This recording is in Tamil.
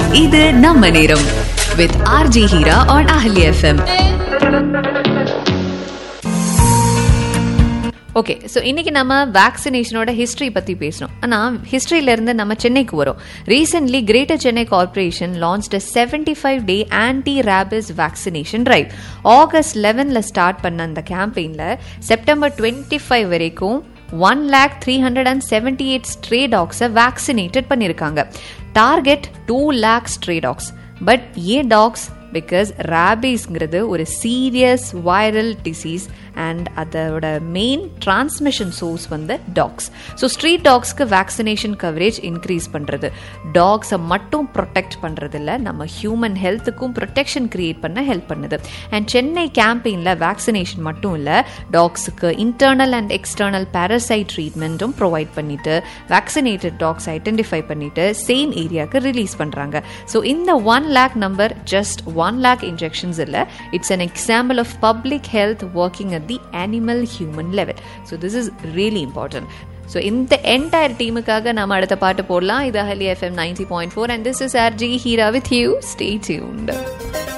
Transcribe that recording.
இது நம்ம நேரம் with RJ Heera on Ahali FM okay so இன்னைக்கு நம்ம வேக்சினேஷனோட ஹிஸ்ட்ரி பற்றி பேசணும் ஆனால் ஹிஸ்ட்ரியிலேருந்து நம்ம சென்னைக்கு வரோம் recently greater Chennai corporation launch seventy five day anti rabies vaccination drive August லெவனில் ஸ்டார்ட் பண்ண அந்த கேம்பெயினில் செப்டம்பர் டுவெண்ட்டி ஃபைவ் வரைக்கும் one lakh three hundred and seventy eight stray டாக்ஸை வேக்சினேட்டட் பண்ணியிருக்காங்க target two lakh stray dogs but ஏன் டாக்ஸ் பிகாஸ் ரேபீஸ்ங்கிறது ஒரு சீரியஸ் வைரல் டிசீஸ் அண்ட் அதோட மெயின் டிரான்ஸ்மிஷன் சோர்ஸ் வந்து டாக்ஸ் ஸோ ஸ்ட்ரீட் டாக்ஸ்க்கு வேக்சினேஷன் கவரேஜ் இன்க்ரீஸ் பண்ணுறது டாக்ஸை மட்டும் ப்ரொடெக்ட் பண்ணுறது இல்லை நம்ம ஹியூமன் ஹெல்த்துக்கும் ப்ரொடெக்ஷன் கிரியேட் பண்ண ஹெல்ப் பண்ணுது அண்ட் சென்னை கேம்பெயினில் வேக்சினேஷன் மட்டும் இல்லை டாக்ஸுக்கு இன்டர்னல் அண்ட் எக்ஸ்டர்னல் பேரசைட் ட்ரீட்மெண்ட்டும் ப்ரொவைட் பண்ணிட்டு வேக்சினேட்டட் டாக்ஸ் ஐடென்டிஃபை பண்ணிட்டு சேம் ஏரியாவுக்கு ரிலீஸ் பண்ணுறாங்க ஸோ இந்த one lakh number just one lakh injections இல்லை it's an example of public health working at the animal human level so this is really important so இந்த என்டையர் டீமுக்காக நம்ம அடுத்த பாட்டு போடலாம் இது Ahali FM ninety point four and this is R J Heera with you stay tuned